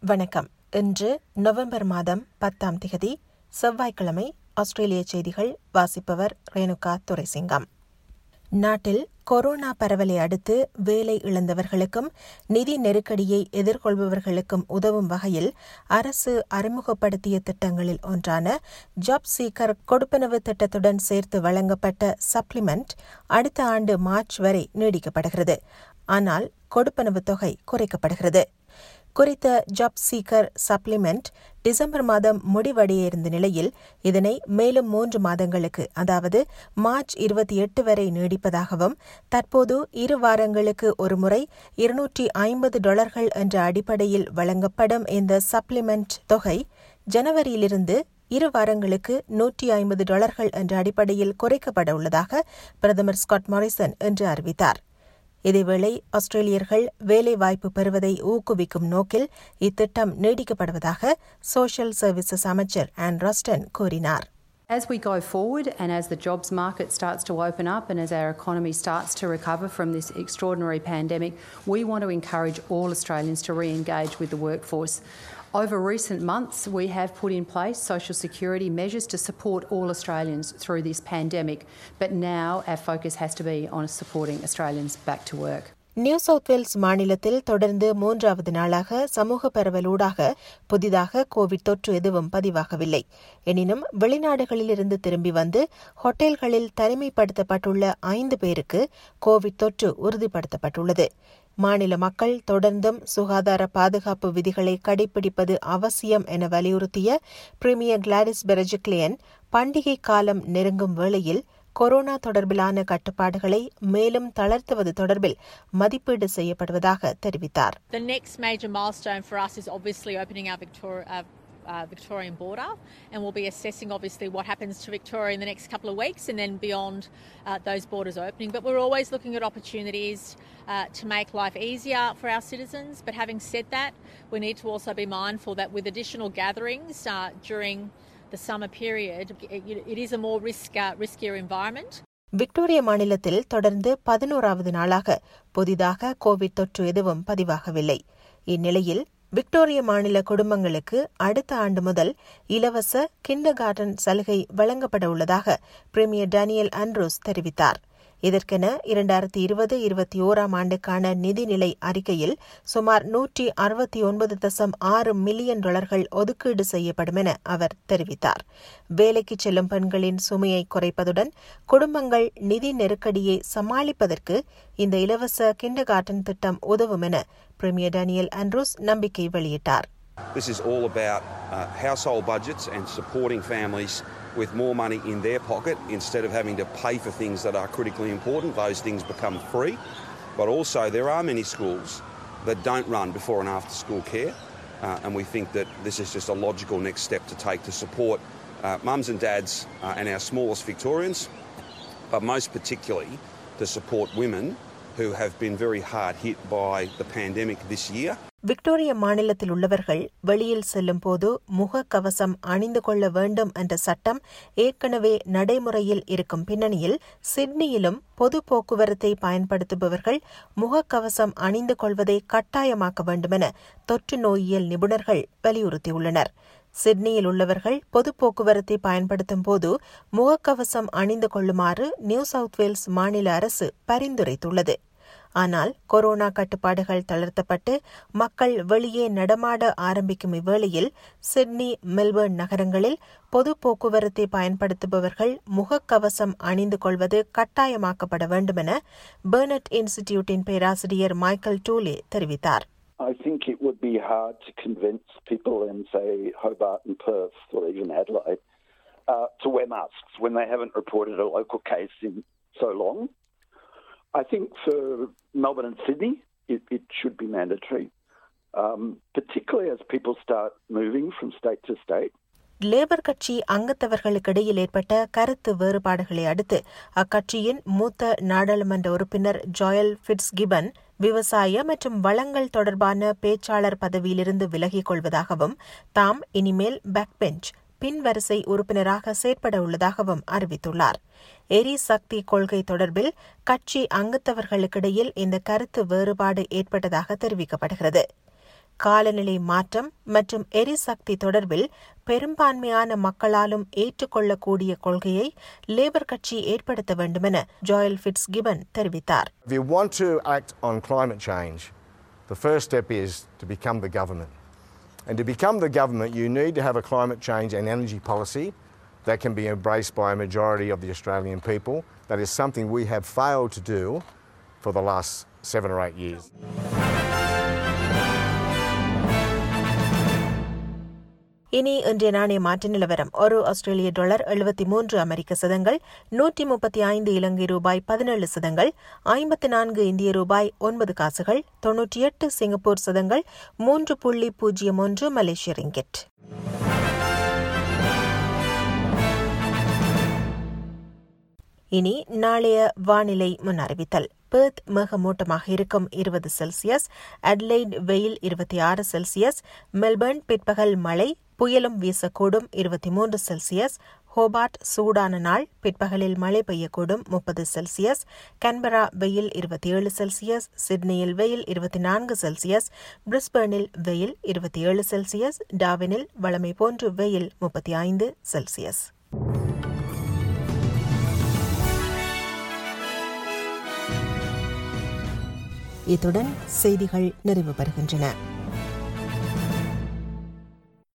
வணக்கம் இன்று நவம்பர் மாதம் பத்தாம் திகதி செவ்வாய்க்கிழமை ஆஸ்திரேலிய செய்திகள் வாசிப்பவர் ரேணுகா துரைசிங்கம் நாட்டில் கொரோனா பரவலை அடுத்து வேலை இழந்தவர்களுக்கும் நிதி நெருக்கடியை எதிர்கொள்பவர்களுக்கும் உதவும் வகையில் அரசு அறிமுகப்படுத்திய திட்டங்களில் ஒன்றான ஜாப் சீக்கர் கொடுப்பனவு திட்டத்துடன் சேர்த்து வழங்கப்பட்ட சப்ளிமெண்ட் அடுத்த ஆண்டு மார்ச் வரை நீடிக்கப்படுகிறது ஆனால் கொடுப்பனவு தொகை குறைக்கப்படுகிறது குறித்த ஜாப் சீக்கர் சப்ளிமெண்ட் டிசம்பர் மாதம் முடிவடைய இருந்த நிலையில் இதனை மேலும் மூன்று மாதங்களுக்கு அதாவது மார்ச் இருபத்தி எட்டு வரை நீடிப்பதாகவும் தற்போது இரு வாரங்களுக்கு ஒருமுறை இருநூற்றி ஐம்பது டாலர்கள் என்ற அடிப்படையில் வழங்கப்படும் இந்த சப்ளிமெண்ட் தொகை ஜனவரியிலிருந்து இரு வாரங்களுக்கு நூற்றி ஐம்பது டாலர்கள் என்ற அடிப்படையில் குறைக்கப்பட உள்ளதாக பிரதமர் ஸ்காட் மாரிசன் இன்று அறிவித்தார் இதேவேளை ஆஸ்திரேலியர்கள் வேலைவாய்ப்பு பெறுவதை ஊக்குவிக்கும் நோக்கில் இத்திட்டம் நீடிக்கப்படுவதாக சோஷியல் சர்வீசஸ் அமைச்சர் ஆன் ரஸ்டன் கூறினார் As we go forward and as the jobs market starts to open up and as our economy starts to recover from this extraordinary pandemic, we want to encourage all Australians to re engage with the workforce. Over recent months, we have put in place social security measures to support all Australians through this pandemic, but now our focus has to be on supporting Australians back to work. New South Wales மாநிலத்தில் தொடர்ந்து மூன்றாவது நாளாக சமூக பரவலூடாக புதிதாக Covid தொற்று எதுவும் பதிவாகவில்லை எனினும் வெளிநாடுகளிலிருந்து திரும்பி வந்து ஹோட்டல்களில் தனிமைப்படுத்தப்பட்டுள்ள ஐந்து பேருக்கு கோவிட் தொற்று உறுதிப்படுத்தப்பட்டுள்ளது மாநில மக்கள் தொடர்ந்தும் சுகாதார பாதுகாப்பு விதிகளை கடைபிடிப்பது அவசியம் என வலியுறுத்திய பிரிமியர் கிளாடிஸ் பெரஜிக்லியன் பண்டிகை காலம் நெருங்கும் வேளையில் கொரோனா தொடர்பிலான கட்டுப்பாடுகளை மேலும் தளர்த்துவது தொடர்பில் மதிப்பீடு செய்யப்படுவதாக தெரிவித்தார் The next major milestone for us is obviously opening our Victoria, uh, uh, Victorian border, and we'll be assessing obviously what happens to Victoria in the next couple of weeks and then beyond uh, those borders opening. But we're always looking at opportunities uh, to make life easier for our citizens. But having said that, we need to also be mindful that with additional gatherings uh, during the summer period, it, it is a more risk, uh, riskier environment. Victoria மாநிலத்தில் தொடர்ந்து பதினோராவது நாளாக புதிதாக Covid தொற்று எதுவும் பதிவாகவில்லை இந்நிலையில் Victoria மாநில குடும்பங்களுக்கு அடுத்த ஆண்டு முதல் இலவச கிண்டர் கார்டன் சலுகை வழங்கப்பட உள்ளதாக பிரிமியர் டேனியல் ஆண்ட்ரூஸ் தெரிவித்தார் இதற்கென இரண்டாயிரத்தி இருபது இருபத்தி ஓராம் ஆண்டுக்கான நிதிநிலை அறிக்கையில் சுமார் நூற்றி அறுபத்தி ஒன்பது தசம் ஆறு மில்லியன் டாலர்கள் ஒதுக்கீடு செய்யப்படும் என அவர் தெரிவித்தார் வேலைக்கு செல்லும் பெண்களின் சுமையை குறைப்பதுடன் குடும்பங்கள் நிதி நெருக்கடியை சமாளிப்பதற்கு இந்த இலவச கிண்டர் கார்டன் திட்டம் உதவும் என பிரிமியர் டேனியல் ஆண்ட்ரூஸ் நம்பிக்கை வெளியிட்டார் This is all about uh, household budgets and supporting families with more money in their pocket instead of having to pay for things that are critically important. Those things become free. But also, there are many schools that don't run before and after school care, uh, and we think that this is just a logical next step to take to support uh, mums and dads uh, and our smallest Victorians, but most particularly to support women who have been very hard hit by the pandemic this year. Victoria மாநிலத்தில் உள்ளவர்கள் வெளியில் செல்லும் போது முகக்கவசம் அணிந்து கொள்ள வேண்டும் என்ற சட்டம் ஏற்கனவே நடைமுறையில் இருக்கும் பின்னணியில் சிட்னியிலும் பொது போக்குவரத்தை பயன்படுத்துபவர்கள் முகக்கவசம் அணிந்து கொள்வதை கட்டாயமாக்க வேண்டுமென தொற்று நோயியல் நிபுணர்கள் வலியுறுத்தியுள்ளனர் சிட்னியில் உள்ளவர்கள் பொது போக்குவரத்தை பயன்படுத்தும் போது முகக்கவசம் அணிந்து கொள்ளுமாறு நியூ சவுத் வேல்ஸ் மாநில அரசு பரிந்துரைத்துள்ளது ஆனால் கொரோனா கட்டுப்பாடுகள் தளர்த்தப்பட்டு மக்கள் வெளியே நடமாட ஆரம்பிக்கும் இவ்வேளையில் சிட்னி மெல்பர்ன் நகரங்களில் பொது போக்குவரத்தை பயன்படுத்துபவர்கள் முகக்கவசம் அணிந்து கொள்வது கட்டாயமாக்கப்பட வேண்டுமென பெர்னட் இன்ஸ்டிடியூட்டின் பேராசிரியர் மைக்கேல் டூலே தெரிவித்தார் I think it would be hard to convince people in, say, Hobart and Perth or even Adelaide uh, to wear masks when they haven't reported a local case in so long. I think for Melbourne and Sydney, it, it should be mandatory, um, particularly as people start moving from state to state. Labor கட்சி அங்கத்தவர்களுக்கிடையில் ஏற்பட்ட கருத்து வேறுபாடுகளை அடுத்து அக்கட்சியின் மூத்த நாடாளுமன்ற உறுப்பினர் ஜோயல் ஃபிட்ஸ் கிபன் விவசாய மற்றும் வளங்கள் தொடர்பான பேச்சாளர் பதவியிலிருந்து விலகிக் கொள்வதாகவும் தாம் இனிமேல் பேக் பெஞ்ச் பின்வரிசை உறுப்பினராக செயற்பட உள்ளதாகவும் அறிவித்துள்ளார் எரிசக்தி கொள்கை தொடர்பில் கட்சி அங்கத்தவர்களுக்கிடையில் இந்த கருத்து வேறுபாடு ஏற்பட்டதாக தெரிவிக்கப்படுகிறது காலநிலை மாற்றம் மற்றும் எரிசக்தி தொடர்பில் பெரும்பான்மையான மக்களாலும் ஏற்றுக்கொள்ளக்கூடிய கொள்கையை லேபர் கட்சி ஏற்படுத்த வேண்டுமென ஜோயல் ஃபிட்ஸ் கிபன் தெரிவித்தார் If you want to act on climate change, the first step is to become the government. And to become the government, you need to have a climate change and energy policy that can be embraced by a majority of the Australian people. That is something we have failed to do for the last seven or eight years. இனி இன்றைய நாணய மாற்று நிலவரம் ஒரு ஆஸ்திரேலிய dollar எழுபத்தி மூன்று அமெரிக்க சதங்கள் நூற்றி முப்பத்தி ஐந்து இலங்கை ரூபாய் பதினேழு சதங்கள் ஐம்பத்தி நான்கு இந்திய ரூபாய் ஒன்பது காசுகள் தொன்னூற்றி எட்டு சிங்கப்பூர் சதங்கள் மூன்று புள்ளி பூஜ்ஜியம் ஒன்று மலேசிய ரிங்கெட் இனி நாளைய வானிலை முன் அறிவித்தல் பெர்த் மேகமூட்டமாக இருக்கும் இருபது செல்சியஸ் அட்லைட் வெயில் இருபத்தி ஆறு செல்சியஸ் மெல்பர்ன் பிற்பகல் மழை புயலும் வீசக்கூடும் இருபத்தி மூன்று செல்சியஸ் ஹோபார்ட் சூடான நாள் பிற்பகலில் மழை பெய்யக்கூடும் முப்பது செல்சியஸ் கன்பரா வெயில் இருபத்தி ஏழு செல்சியஸ் சிட்னியில் வெயில் இருபத்தி நான்கு செல்சியஸ் பிரிஸ்பர்னில் வெயில் இருபத்தி ஏழு செல்சியஸ் டாவினில் வளமை போன்று வெயில் முப்பத்தி ஐந்து செல்சியஸ் இத்துடன் செய்திகள் நிறைவு பெறுகின்றன